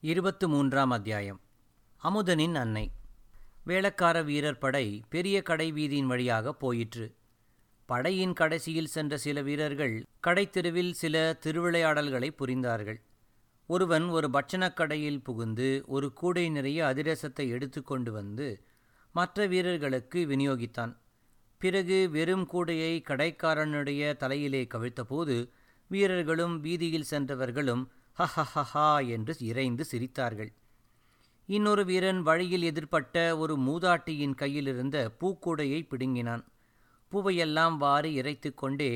இருபத்து மூன்றாம் அத்தியாயம் அமுதனின் அன்னை வேளக்கார வீரர் படை பெரிய கடை வீதியின் வழியாக போயிற்று படையின் கடைசியில் சென்ற சில வீரர்கள் கடைத்தெருவில் சில திருவிளையாடல்களை புரிந்தார்கள் ஒருவன் ஒரு பட்சணக் கடையில் புகுந்து ஒரு கூடை நிறைய அதிரசத்தை எடுத்துக்கொண்டு வந்து மற்ற வீரர்களுக்கு விநியோகித்தான் பிறகு வெறும் கூடையை கடைக்காரனுடைய தலையிலே கவிழ்த்தபோது வீரர்களும் வீதியில் சென்றவர்களும் ஹஹஹஹா என்று இறைந்து சிரித்தார்கள் இன்னொரு வீரன் வழியில் எதிர்ப்பட்ட ஒரு மூதாட்டியின் கையிலிருந்த பூக்கூடையை பிடுங்கினான் பூவையெல்லாம் வாரி இறைத்து கொண்டே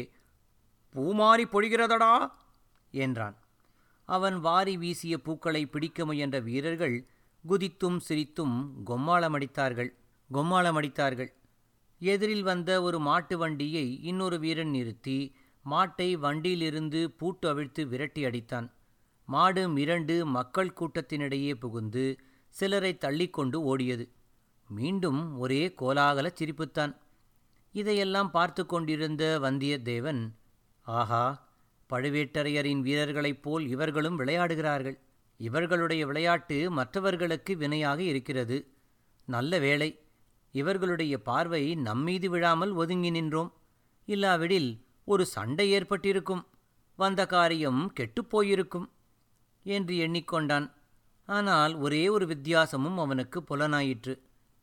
பூமாரி பொழிகிறதடா என்றான் அவன் வாரி வீசிய பூக்களை பிடிக்க முயன்ற வீரர்கள் குதித்தும் சிரித்தும் கொம்மாளமடித்தார்கள் கொம்மாளமடித்தார்கள் எதிரில் வந்த ஒரு மாட்டு வண்டியை இன்னொரு வீரன் நிறுத்தி மாட்டை வண்டியிலிருந்து பூட்டு அவிழ்த்து விரட்டி அடித்தான் மாடு மிரண்டு மக்கள் கூட்டத்தினிடையே புகுந்து சிலரை தள்ளிக்கொண்டு ஓடியது மீண்டும் ஒரே கோலாகல சிரிப்புத்தான் இதையெல்லாம் பார்த்து கொண்டிருந்த வந்தியத்தேவன் ஆஹா பழுவேட்டரையரின் வீரர்களைப் போல் இவர்களும் விளையாடுகிறார்கள் இவர்களுடைய விளையாட்டு மற்றவர்களுக்கு வினையாக இருக்கிறது நல்ல வேளை இவர்களுடைய பார்வை நம்மீது விழாமல் ஒதுங்கி நின்றோம் இல்லாவிடில் ஒரு சண்டை ஏற்பட்டிருக்கும் வந்த காரியம் கெட்டுப்போயிருக்கும் என்று எண்ணிக்கொண்டான் ஆனால் ஒரே ஒரு வித்தியாசமும் அவனுக்கு புலனாயிற்று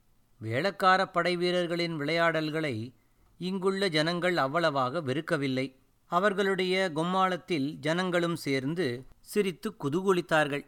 வேளக்கார படை வீரர்களின் விளையாடல்களை இங்குள்ள ஜனங்கள் அவ்வளவாக வெறுக்கவில்லை அவர்களுடைய கொம்மாளத்தில் ஜனங்களும் சேர்ந்து சிரித்து குதூகுலித்தார்கள்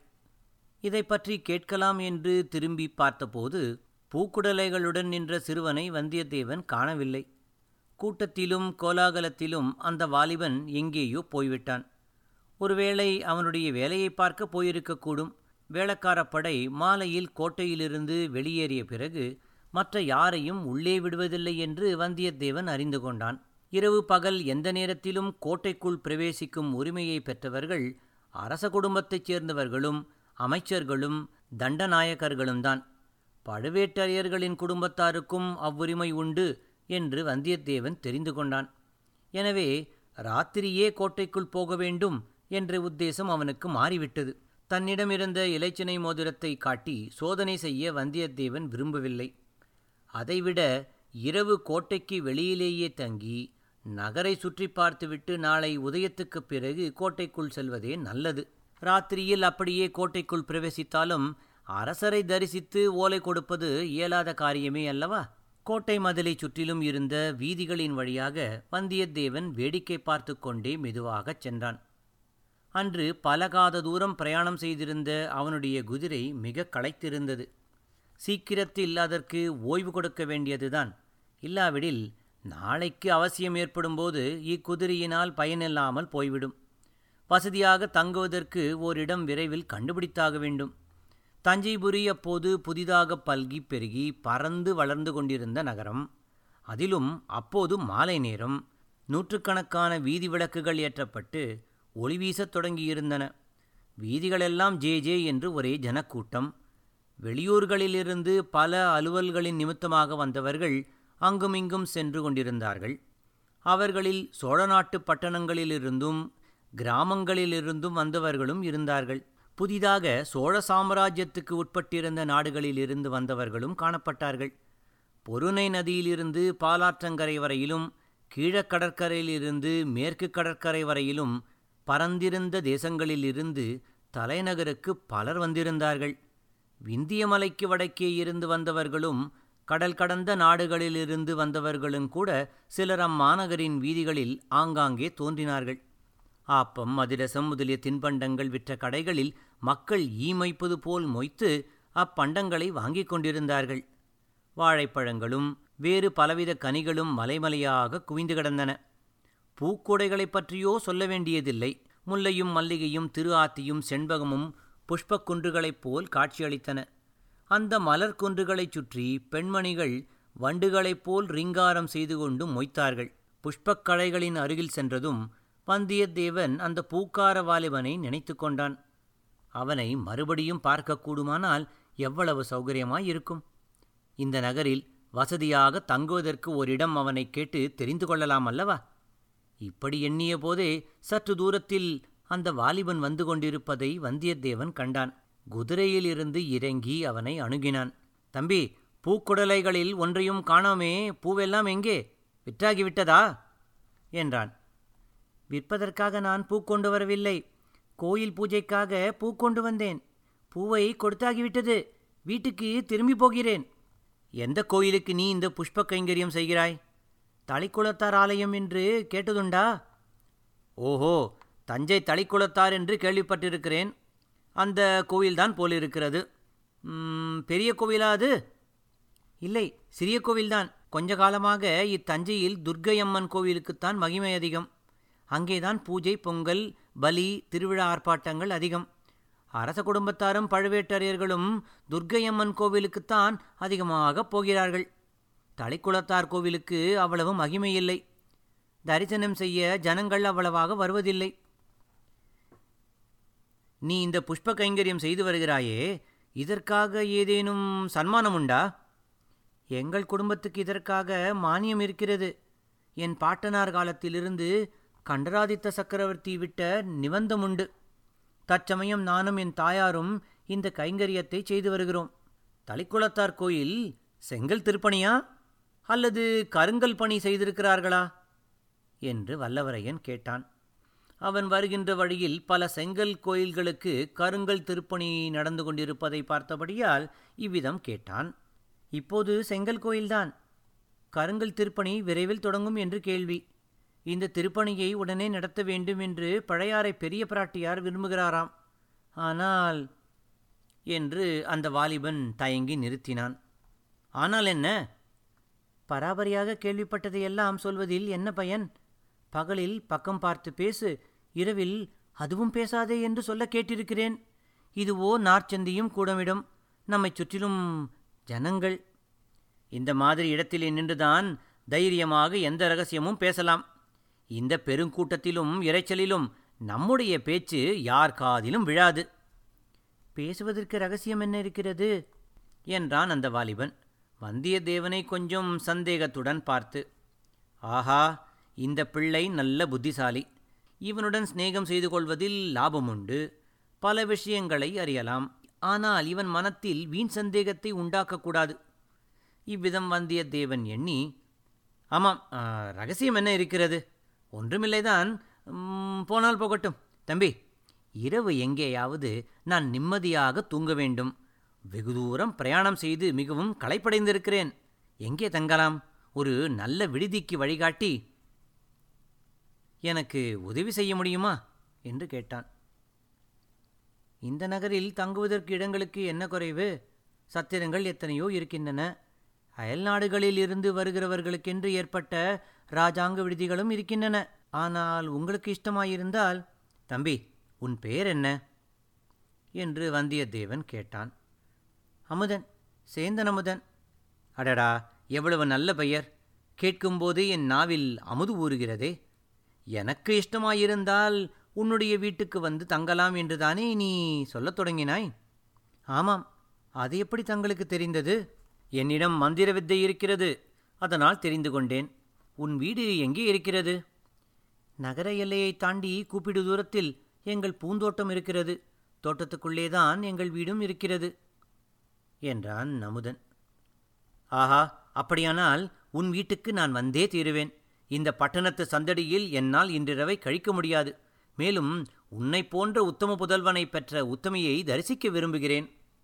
இதை பற்றி கேட்கலாம் என்று திரும்பி பார்த்தபோது பூக்குடலைகளுடன் நின்ற சிறுவனை வந்தியத்தேவன் காணவில்லை கூட்டத்திலும் கோலாகலத்திலும் அந்த வாலிபன் எங்கேயோ போய்விட்டான் ஒருவேளை அவனுடைய வேலையை பார்க்க போயிருக்கக்கூடும் வேளக்காரப் படை மாலையில் கோட்டையிலிருந்து வெளியேறிய பிறகு மற்ற யாரையும் உள்ளே விடுவதில்லை என்று வந்தியத்தேவன் அறிந்து கொண்டான் இரவு பகல் எந்த நேரத்திலும் கோட்டைக்குள் பிரவேசிக்கும் உரிமையை பெற்றவர்கள் அரச குடும்பத்தைச் சேர்ந்தவர்களும் அமைச்சர்களும் தண்டநாயகர்களும் தான் பழுவேட்டரையர்களின் குடும்பத்தாருக்கும் அவ்வுரிமை உண்டு என்று வந்தியத்தேவன் தெரிந்து கொண்டான் எனவே ராத்திரியே கோட்டைக்குள் போக வேண்டும் என்ற உத்தேசம் அவனுக்கு மாறிவிட்டது தன்னிடமிருந்த இலைச்சினை மோதிரத்தை காட்டி சோதனை செய்ய வந்தியத்தேவன் விரும்பவில்லை அதைவிட இரவு கோட்டைக்கு வெளியிலேயே தங்கி நகரை சுற்றி பார்த்துவிட்டு நாளை உதயத்துக்குப் பிறகு கோட்டைக்குள் செல்வதே நல்லது ராத்திரியில் அப்படியே கோட்டைக்குள் பிரவேசித்தாலும் அரசரை தரிசித்து ஓலை கொடுப்பது இயலாத காரியமே அல்லவா கோட்டை மதிலை சுற்றிலும் இருந்த வீதிகளின் வழியாக வந்தியத்தேவன் வேடிக்கை பார்த்து கொண்டே மெதுவாகச் சென்றான் அன்று பலகாத தூரம் பிரயாணம் செய்திருந்த அவனுடைய குதிரை மிக களைத்திருந்தது சீக்கிரத்தில் அதற்கு ஓய்வு கொடுக்க வேண்டியதுதான் இல்லாவிடில் நாளைக்கு அவசியம் ஏற்படும்போது இக்குதிரையினால் பயனில்லாமல் போய்விடும் வசதியாக தங்குவதற்கு ஓரிடம் விரைவில் கண்டுபிடித்தாக வேண்டும் தஞ்சைபுரி அப்போது புதிதாக பல்கி பெருகி பறந்து வளர்ந்து கொண்டிருந்த நகரம் அதிலும் அப்போது மாலை நேரம் நூற்றுக்கணக்கான வீதி விளக்குகள் ஏற்றப்பட்டு ஒளி வீசத் தொடங்கியிருந்தன வீதிகளெல்லாம் ஜே ஜே என்று ஒரே ஜனக்கூட்டம் வெளியூர்களிலிருந்து பல அலுவல்களின் நிமித்தமாக வந்தவர்கள் அங்குமிங்கும் சென்று கொண்டிருந்தார்கள் அவர்களில் சோழ நாட்டு பட்டணங்களிலிருந்தும் கிராமங்களிலிருந்தும் வந்தவர்களும் இருந்தார்கள் புதிதாக சோழ சாம்ராஜ்யத்துக்கு உட்பட்டிருந்த நாடுகளிலிருந்து வந்தவர்களும் காணப்பட்டார்கள் பொருணை நதியிலிருந்து பாலாற்றங்கரை வரையிலும் கீழக்கடற்கரையிலிருந்து மேற்கு கடற்கரை வரையிலும் பரந்திருந்த தேசங்களிலிருந்து தலைநகருக்கு பலர் வந்திருந்தார்கள் விந்திய மலைக்கு வடக்கே இருந்து வந்தவர்களும் கடல் கடந்த நாடுகளிலிருந்து வந்தவர்களும் கூட சிலர் அம்மாநகரின் வீதிகளில் ஆங்காங்கே தோன்றினார்கள் ஆப்பம் அதிரசம் முதலிய தின்பண்டங்கள் விற்ற கடைகளில் மக்கள் ஈமைப்பது போல் மொய்த்து அப்பண்டங்களை வாங்கிக் கொண்டிருந்தார்கள் வாழைப்பழங்களும் வேறு பலவித கனிகளும் மலைமலையாக குவிந்து கிடந்தன பூக்கூடைகளைப் பற்றியோ சொல்ல வேண்டியதில்லை முல்லையும் மல்லிகையும் திரு ஆத்தியும் செண்பகமும் புஷ்பக் குன்றுகளைப் போல் காட்சியளித்தன அந்த மலர் குன்றுகளைச் சுற்றி பெண்மணிகள் வண்டுகளைப் போல் ரிங்காரம் செய்து கொண்டு மொய்த்தார்கள் புஷ்பக் கடைகளின் அருகில் சென்றதும் வந்தியத்தேவன் அந்த பூக்கார வாலிபனை நினைத்து கொண்டான் அவனை மறுபடியும் பார்க்கக்கூடுமானால் எவ்வளவு சௌகரியமாயிருக்கும் இந்த நகரில் வசதியாக தங்குவதற்கு ஓரிடம் அவனை கேட்டு தெரிந்து கொள்ளலாம் அல்லவா இப்படி எண்ணிய போதே சற்று தூரத்தில் அந்த வாலிபன் வந்து கொண்டிருப்பதை வந்தியத்தேவன் கண்டான் குதிரையிலிருந்து இறங்கி அவனை அணுகினான் தம்பி பூக்குடலைகளில் ஒன்றையும் காணோமே பூவெல்லாம் எங்கே விற்றாகிவிட்டதா என்றான் விற்பதற்காக நான் பூ கொண்டு வரவில்லை கோயில் பூஜைக்காக பூ கொண்டு வந்தேன் பூவை கொடுத்தாகிவிட்டது வீட்டுக்கு திரும்பி போகிறேன் எந்த கோயிலுக்கு நீ இந்த புஷ்ப கைங்கரியம் செய்கிறாய் தளிக்குளத்தார் ஆலயம் என்று கேட்டதுண்டா ஓஹோ தஞ்சை தளிக்குளத்தார் என்று கேள்விப்பட்டிருக்கிறேன் அந்த கோவில்தான் போலிருக்கிறது ம், பெரிய கோவிலா அது இல்லை சிறிய கோவில்தான் கொஞ்ச காலமாக இத்தஞ்சையில் துர்க்கையம்மன் கோவிலுக்குத்தான் மகிமை அதிகம் அங்கேதான் பூஜை பொங்கல் பலி திருவிழா ஆர்ப்பாட்டங்கள் அதிகம் அரச குடும்பத்தாரும் பழுவேட்டரையர்களும் துர்க்கையம்மன் கோவிலுக்குத்தான் அதிகமாக போகிறார்கள் தலைக்குளத்தார் கோவிலுக்கு அவ்வளவு மகிமை இல்லை தரிசனம் செய்ய ஜனங்கள் அவ்வளவாக வருவதில்லை நீ இந்த புஷ்ப கைங்கரியம் செய்து வருகிறாயே இதற்காக ஏதேனும் சன்மானம் உண்டா எங்கள் குடும்பத்துக்கு இதற்காக மானியம் இருக்கிறது என் பாட்டனார் காலத்திலிருந்து கண்டராதித்த சக்கரவர்த்தி விட்ட நிபந்தம் உண்டு தற்சமயம் நானும் என் தாயாரும் இந்த கைங்கரியத்தை செய்து வருகிறோம் தலைக்குளத்தார் கோயில் செங்கல் திருப்பணியா அல்லது கருங்கல் பணி செய்திருக்கிறார்களா என்று வல்லவரையன் கேட்டான் அவன் வருகின்ற வழியில் பல செங்கல் கோயில்களுக்கு கருங்கல் திருப்பணி நடந்து கொண்டிருப்பதை பார்த்தபடியால் இவ்விதம் கேட்டான் இப்போது செங்கல் கோயில்தான் கருங்கல் திருப்பணி விரைவில் தொடங்கும் என்று கேள்வி இந்த திருப்பணியை உடனே நடத்த வேண்டும் என்று பழையாறை பெரிய பிராட்டியார் விரும்புகிறாராம் ஆனால் என்று அந்த வாலிபன் தயங்கி நிறுத்தினான் ஆனால் என்ன பராபரியாக கேள்விப்பட்டதையெல்லாம் சொல்வதில் என்ன பயன் பகலில் பக்கம் பார்த்து பேசு இரவில் அதுவும் பேசாதே என்று சொல்ல கேட்டிருக்கிறேன் இதுவோ நார்ச்சந்தியும் கூடமிடம் நம்மைச் சுற்றிலும் ஜனங்கள் இந்த மாதிரி இடத்திலே நின்றுதான் தைரியமாக எந்த ரகசியமும் பேசலாம் இந்த பெருங்கூட்டத்திலும் இரைச்சலிலும் நம்முடைய பேச்சு யார் காதிலும் விழாது பேசுவதற்கு ரகசியம் என்ன இருக்கிறது என்றான் அந்த வாலிபன் வந்தியத்தேவனை கொஞ்சம் சந்தேகத்துடன் பார்த்து ஆஹா இந்த பிள்ளை நல்ல புத்திசாலி இவனுடன் சிநேகம் செய்து கொள்வதில் லாபம் உண்டு பல விஷயங்களை அறியலாம் ஆனால் இவன் மனத்தில் வீண் சந்தேகத்தை உண்டாக்கக்கூடாது இவ்விதம் வந்தியத்தேவன் எண்ணி ஆமாம் ஆ, ரகசியம் என்ன இருக்கிறது ஒன்றுமில்லைதான் ம், போனால் போகட்டும் தம்பி இரவு எங்கேயாவது நான் நிம்மதியாக தூங்க வேண்டும் வெகு தூரம் பிரயாணம் செய்து மிகவும் களைப்படைந்திருக்கிறேன் எங்கே தங்கலாம் ஒரு நல்ல விடுதிக்கு வழிகாட்டி எனக்கு உதவி செய்ய முடியுமா என்று கேட்டான் இந்த நகரில் தங்குவதற்கு இடங்களுக்கு என்ன குறைவு சத்திரங்கள் எத்தனையோ இருக்கின்றன அயல் நாடுகளில் இருந்து வருகிறவர்களுக்கென்று ஏற்பட்ட ராஜாங்க விடுதிகளும் இருக்கின்றன ஆனால் உங்களுக்கு இஷ்டமாயிருந்தால் தம்பி உன் பெயர் என்ன என்று வந்தியத்தேவன் கேட்டான் அமுதன் சேந்தன் அமுதன் அடடா எவ்வளவு நல்ல பெயர் கேட்கும்போதே என் நாவில் அமுது ஊறுகிறதே எனக்கு இஷ்டமாயிருந்தால் உன்னுடைய வீட்டுக்கு வந்து தங்கலாம் என்றுதானே நீ சொல்லத் தொடங்கினாய் ஆமாம் அது எப்படி தங்களுக்கு தெரிந்தது என்னிடம் மந்திர வித்தை இருக்கிறது அதனால் தெரிந்து கொண்டேன் உன் வீடு எங்கே இருக்கிறது நகர எல்லையை தாண்டி கூப்பிடு தூரத்தில் எங்கள் பூந்தோட்டம் இருக்கிறது தோட்டத்துக்குள்ளேதான் எங்கள் வீடும் இருக்கிறது என்றான் நமுதன் ஆஹா அப்படியானால் உன் வீட்டுக்கு நான் வந்தே தீருவேன் இந்த பட்டணத்து சந்தடியில் என்னால் இன்றிரவை கழிக்க முடியாது மேலும் உன்னைப் போன்ற உத்தம புதல்வனை பெற்ற உத்தமியை தரிசிக்க விரும்புகிறேன்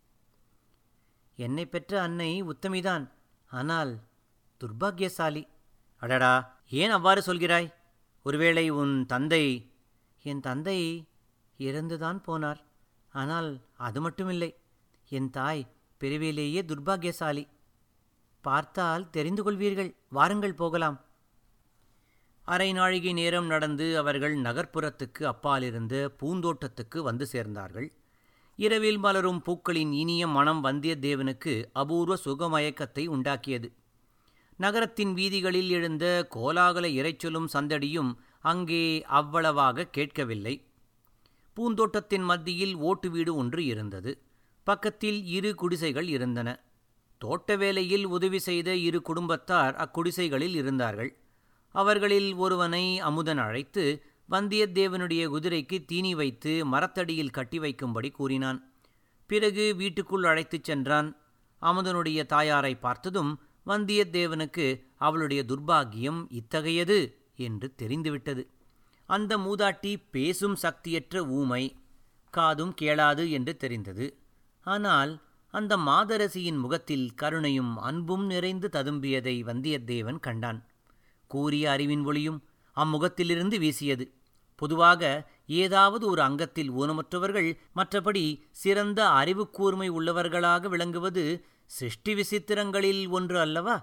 என்னை பெற்ற அன்னை உத்தமிதான் ஆனால் துர்பாக்கியசாலி அடடா ஏன் அவ்வாறு சொல்கிறாய் ஒருவேளை உன் தந்தை என் தந்தை இறந்துதான் போனார் ஆனால் அது மட்டுமில்லை என் தாய் பிறவியிலேயே துர்பாக்கியசாலி பார்த்தால் தெரிந்து கொள்வீர்கள் வாருங்கள் போகலாம் அரை நாழிகை நேரம் நடந்து அவர்கள் நகர்ப்புறத்துக்கு அப்பாலிருந்த பூந்தோட்டத்துக்கு வந்து சேர்ந்தார்கள் இரவில் மலரும் பூக்களின் இனிய மனம் வந்தியத்தேவனுக்கு அபூர்வ சுகமயக்கத்தை உண்டாக்கியது நகரத்தின் வீதிகளில் எழுந்த கோலாகல இரைச்சலும் சந்தடியும் அங்கே அவ்வளவாக கேட்கவில்லை பூந்தோட்டத்தின் மத்தியில் ஓட்டு வீடு ஒன்று இருந்தது பக்கத்தில் இரு குடிசைகள் இருந்தன தோட்ட வேலையில் உதவி செய்த இரு குடும்பத்தார் அக்குடிசைகளில் இருந்தார்கள் அவர்களில் ஒருவனை அமுதன் அழைத்து வந்தியத்தேவனுடைய குதிரைக்கு தீனி வைத்து மரத்தடியில் கட்டி வைக்கும்படி கூறினான் பிறகு வீட்டுக்குள் அழைத்துச் சென்றான் அமுதனுடைய தாயாரை பார்த்ததும் வந்தியத்தேவனுக்கு அவளுடைய துர்பாக்கியம் இத்தகையது என்று தெரிந்துவிட்டது அந்த மூதாட்டி பேசும் சக்தியற்ற ஊமை காதும் கேளாது என்று தெரிந்தது ஆனால் அந்த மாதரசியின் முகத்தில் கருணையும் அன்பும் நிறைந்து ததும்பியதை வந்தியத்தேவன் கண்டான் கூறிய அறிவின் ஒளியும் அம்முகத்திலிருந்து வீசியது பொதுவாக ஏதாவது ஒரு அங்கத்தில் ஊனமுற்றவர்கள் மற்றபடி சிறந்த அறிவு கூர்மை உள்ளவர்களாக விளங்குவது சிருஷ்டி விசித்திரங்களில் ஒன்று அல்லவா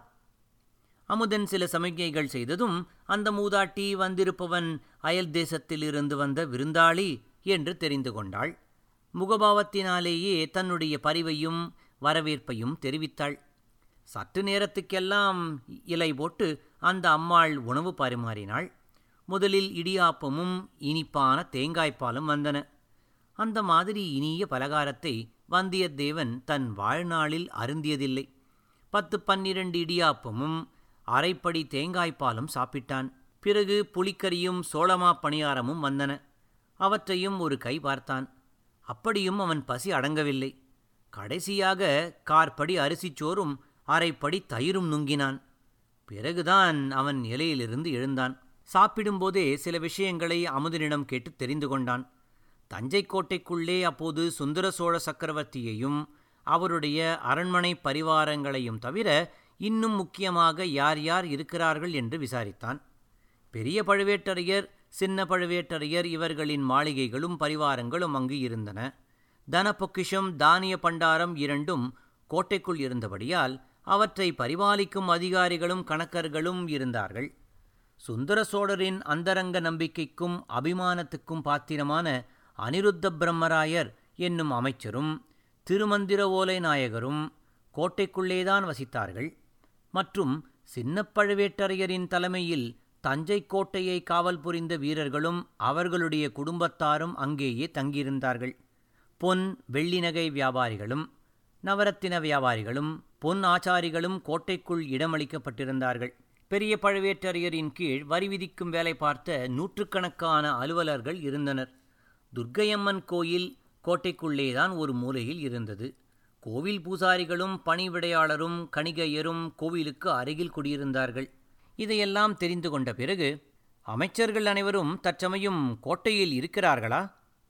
அமுதன் சில சமிக்ஞைகள் செய்ததும் அந்த மூதாட்டி வந்திருப்பவன் அயல் தேசத்திலிருந்து வந்த விருந்தாளி என்று தெரிந்து கொண்டாள் முகபாவத்தினாலேயே தன்னுடைய பரிவையும் வரவேற்பையும் தெரிவித்தாள் சற்று நேரத்துக்கெல்லாம் இலை போட்டு அந்த அம்மாள் உணவு பரிமாறினாள் முதலில் இடியாப்பமும் இனிப்பான தேங்காய்ப்பாலும் வந்தன அந்த மாதிரி இனிய பலகாரத்தை வந்தியத்தேவன் தன் வாழ்நாளில் அருந்தியதில்லை பத்து பன்னிரண்டு இடியாப்பமும் அரைப்படி தேங்காய்ப்பாலும் சாப்பிட்டான் பிறகு புளிக்கரியும் சோளமா பணியாரமும் வந்தன அவற்றையும் ஒரு கை பார்த்தான் அப்படியும் அவன் பசி அடங்கவில்லை கடைசியாக கார்படி அரிசிச்சோறும் அரைப்படி தயிரும் நுங்கினான் பிறகுதான் அவன் இலையிலிருந்து எழுந்தான் சாப்பிடும்போதே சில விஷயங்களை அமுதனிடம் கேட்டு தெரிந்து கொண்டான் தஞ்சை கோட்டைக்குள்ளே அப்போது சுந்தர சோழ சக்கரவர்த்தியையும் அவருடைய அரண்மனை பரிவாரங்களையும் தவிர இன்னும் முக்கியமாக யார் யார் இருக்கிறார்கள் என்று விசாரித்தான் பெரிய பழுவேட்டரையர் சின்ன பழுவேட்டரையர் இவர்களின் மாளிகைகளும் பரிவாரங்களும் அங்கு இருந்தன தன பொக்கிஷம் தானிய பண்டாரம் இரண்டும் கோட்டைக்குள் இருந்தபடியால் அவற்றை பரிபாலிக்கும் அதிகாரிகளும் கணக்கர்களும் இருந்தார்கள் சுந்தர சோழரின் அந்தரங்க நம்பிக்கைக்கும் அபிமானத்துக்கும் பாத்திரமான அனிருத்த பிரம்மராயர் என்னும் அமைச்சரும் திருமந்திர ஓலை நாயகரும் கோட்டைக்குள்ளேதான் வசித்தார்கள் மற்றும் சின்ன பழுவேட்டரையரின் தலைமையில் தஞ்சை கோட்டையை காவல் புரிந்த வீரர்களும் அவர்களுடைய குடும்பத்தாரும் அங்கேயே தங்கியிருந்தார்கள் பொன் வெள்ளி நகை வியாபாரிகளும் நவரத்தின வியாபாரிகளும் பொன் ஆச்சாரிகளும் கோட்டைக்குள் இடமளிக்கப்பட்டிருந்தார்கள் பெரிய பழுவேட்டரையரின் கீழ் வரி விதிக்கும் வேலை பார்த்த நூற்றுக்கணக்கான அலுவலர்கள் இருந்தனர் துர்க்கையம்மன் கோயில் கோட்டைக்குள்ளேதான் ஒரு மூலையில் இருந்தது கோவில் பூசாரிகளும் பணிவிடையாளரும் கணிகையரும் கோவிலுக்கு அருகில் குடியிருந்தார்கள் இதையெல்லாம் தெரிந்து கொண்ட பிறகு அமைச்சர்கள் அனைவரும் தற்சமயம் கோட்டையில் இருக்கிறார்களா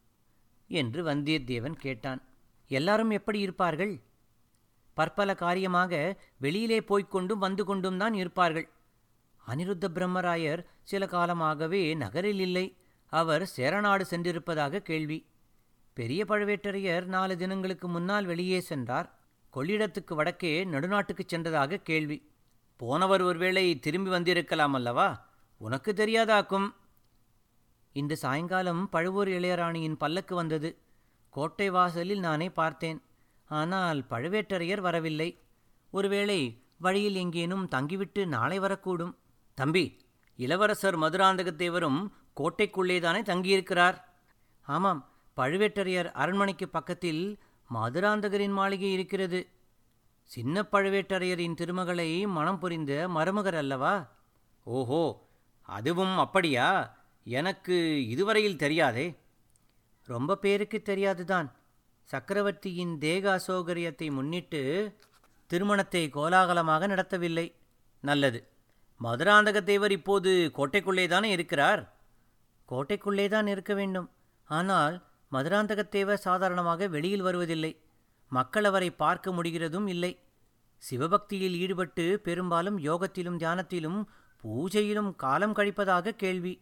என்று வந்தியத்தேவன் கேட்டான் எல்லாரும் எப்படி இருப்பார்கள் பற்பல காரியமாக வெளியிலே போய்க் கொண்டும் வந்து கொண்டும் தான் இருப்பார்கள் அனிருத்த பிரம்மராயர் சில காலமாகவே நகரில் இல்லை அவர் சேரநாடு சென்றிருப்பதாக கேள்வி பெரிய பழுவேட்டரையர் நாலு தினங்களுக்கு முன்னால் வெளியே சென்றார் கொள்ளிடத்துக்கு வடக்கே நடுநாட்டுக்குச் சென்றதாக கேள்வி போனவர் ஒருவேளை திரும்பி வந்திருக்கலாம் அல்லவா உனக்கு தெரியாதாக்கும் இன்று சாயங்காலம் பழுவூர் இளையராணியின் பல்லக்கு வந்தது கோட்டை வாசலில் நானே பார்த்தேன் ஆனால் பழுவேட்டரையர் வரவில்லை ஒருவேளை வழியில் எங்கேனும் தங்கிவிட்டு நாளை வரக்கூடும் தம்பி இளவரசர் மதுராந்தகத்தேவரும் கோட்டைக்குள்ளேதானே தங்கியிருக்கிறார் ஆமாம் பழுவேட்டரையர் அரண்மனைக்கு பக்கத்தில் மதுராந்தகரின் மாளிகை இருக்கிறது சின்ன பழுவேட்டரையரின் திருமகளை மனம் புரிந்த மருமகர் அல்லவா ஓஹோ அதுவும் அப்படியா எனக்கு இதுவரையில் தெரியாதே ரொம்ப பேருக்கு தெரியாதுதான் சக்கரவர்த்தியின் தேக அசௌகரியத்தை முன்னிட்டு திருமணத்தை கோலாகலமாக நடத்தவில்லை நல்லது மதுராந்தகத்தேவர் இப்போது கோட்டைக்குள்ளே தானே இருக்கிறார் கோட்டைக்குள்ளே தான் இருக்க வேண்டும் ஆனால் மதுராந்தகத்தேவர் சாதாரணமாக வெளியில் வருவதில்லை மக்கள் அவரை பார்க்க முடிகிறதும் இல்லை சிவபக்தியில் ஈடுபட்டு பெரும்பாலும் யோகத்திலும் தியானத்திலும் பூஜையிலும் காலம் கழிப்பதாக கேள்வி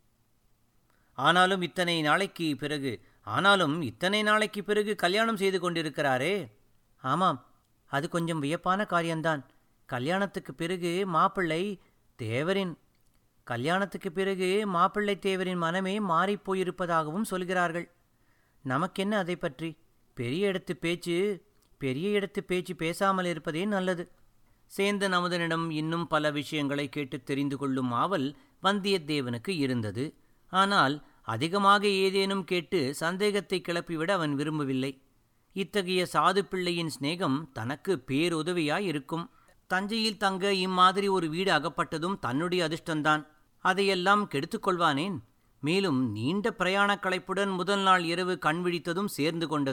ஆனாலும் இத்தனை நாளைக்கு பிறகு ஆனாலும் இத்தனை நாளைக்கு பிறகு கல்யாணம் செய்து கொண்டிருக்கிறாரே ஆமாம் அது கொஞ்சம் வியப்பான காரியம்தான் கல்யாணத்துக்கு பிறகு மாப்பிள்ளை தேவரின் கல்யாணத்துக்கு பிறகு மாப்பிள்ளை தேவரின் மனமே மாறிப் போயிருப்பதாகவும் சொல்கிறார்கள் நமக்கென்ன அதை பற்றி பெரிய இடத்து பேச்சு பெரிய இடத்து பேச்சு பேசாமல் இருப்பதே நல்லது சேந்தன் அமுதனிடம் இன்னும் பல விஷயங்களை கேட்டு தெரிந்து கொள்ளும் ஆவல் வந்தியத்தேவனுக்கு இருந்தது ஆனால் அதிகமாக ஏதேனும் கேட்டு சந்தேகத்தை கிளப்பிவிட அவன் விரும்பவில்லை இத்தகைய சாது பிள்ளையின் சிநேகம் தனக்கு பேருதவியாய் இருக்கும் தஞ்சையில் தங்க இம்மாதிரி ஒரு வீடு அகப்பட்டதும் தன்னுடைய அதிர்ஷ்டந்தான் அதையெல்லாம் கெடுத்துக்கொள்வானேன் மேலும் நீண்ட பிரயாணக் களைப்புடன் முதல் நாள் இரவு கண் விழித்ததும் சேர்ந்து கொண்டது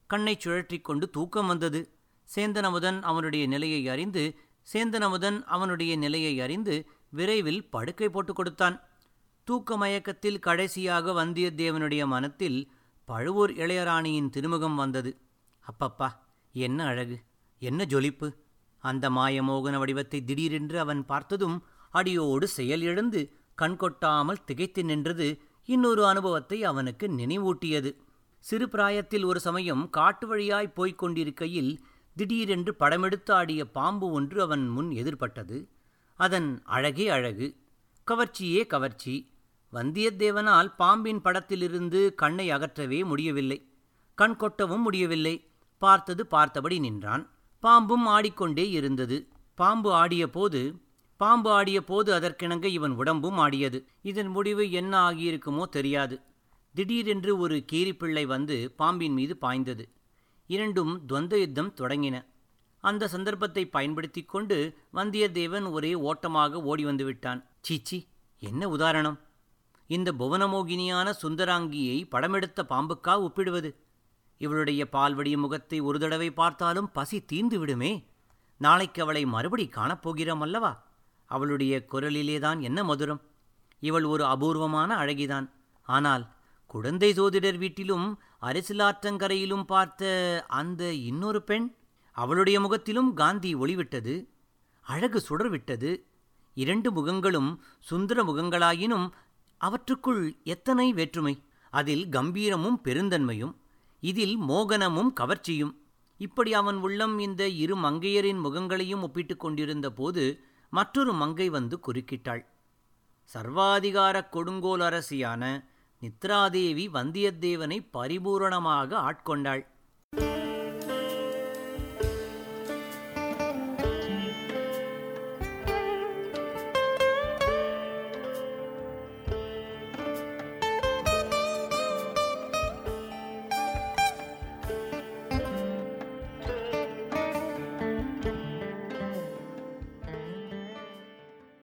கண்ணைச் சுழற்றிக் கொண்டு தூக்கம் வந்தது சேந்தனமுதன் அவனுடைய நிலையை அறிந்து சேந்தனமுதன் அவனுடைய நிலையை அறிந்து விரைவில் படுக்கை போட்டுக் கொடுத்தான் தூக்க மயக்கத்தில் கடைசியாக வந்தியத்தேவனுடைய மனத்தில் பழுவூர் இளையராணியின் திருமுகம் வந்தது அப்பப்பா என்ன அழகு என்ன ஜொலிப்பு அந்த மாயமோகன வடிவத்தை திடீரென்று அவன் பார்த்ததும் அடியோடு செயல் இழந்து கண்கொட்டாமல் திகைத்து நின்றது இன்னொரு அனுபவத்தை அவனுக்கு நினைவூட்டியது சிறு பிராயத்தில் ஒரு சமயம் காட்டு வழியாய் போய்க் கொண்டிருக்கையில் திடீரென்று படமெடுத்து ஆடிய பாம்பு ஒன்று அவன் முன் எதிர்பட்டது அதன் அழகே அழகு கவர்ச்சியே கவர்ச்சி வந்தியத்தேவனால் பாம்பின் படத்திலிருந்து கண்ணை அகற்றவே முடியவில்லை கண் கொட்டவும் முடியவில்லை பார்த்தது பார்த்தபடி நின்றான் பாம்பும் ஆடிக்கொண்டே இருந்தது பாம்பு ஆடிய போது பாம்பு ஆடிய போது அதற்கிணங்க இவன் உடம்பும் ஆடியது இதன் முடிவு என்ன ஆகியிருக்குமோ தெரியாது திடீரென்று ஒரு கீரிப்பிள்ளை வந்து பாம்பின் மீது பாய்ந்தது இரண்டும் துவந்த யுத்தம் தொடங்கின அந்த சந்தர்ப்பத்தை பயன்படுத்தி கொண்டு வந்தியத்தேவன் ஒரே ஓட்டமாக ஓடி வந்து விட்டான் சீச்சி என்ன உதாரணம் இந்த புவனமோகினியான சுந்தராங்கியை படமெடுத்த பாம்புக்கா ஒப்பிடுவது இவளுடைய பால்வடிய முகத்தை ஒரு தடவை பார்த்தாலும் பசி தீர்ந்து விடுமே நாளைக்கு அவளை மறுபடி காணப்போகிறோம் அல்லவா அவளுடைய குரலிலேதான் என்ன மதுரம் இவள் ஒரு அபூர்வமான அழகிதான் ஆனால் குழந்தை சோதிடர் வீட்டிலும் அரசிலாற்றங்கரையிலும் பார்த்த அந்த இன்னொரு பெண் அவளுடைய முகத்திலும் காந்தி ஒளிவிட்டது அழகு சுடர்விட்டது இரண்டு முகங்களும் சுந்தர முகங்களாயினும் அவற்றுக்குள் எத்தனை வேற்றுமை அதில் கம்பீரமும் பெருந்தன்மையும் இதில் மோகனமும் கவர்ச்சியும் இப்படி அவன் உள்ளம் இந்த இரு மங்கையரின் முகங்களையும் ஒப்பிட்டுக் கொண்டிருந்த போது மற்றொரு மங்கை வந்து குறுக்கிட்டாள் சர்வாதிகாரக் கொடுங்கோல் அரசியான நித்ராதேவி வந்தியத்தேவனை பரிபூரணமாக ஆட்கொண்டாள்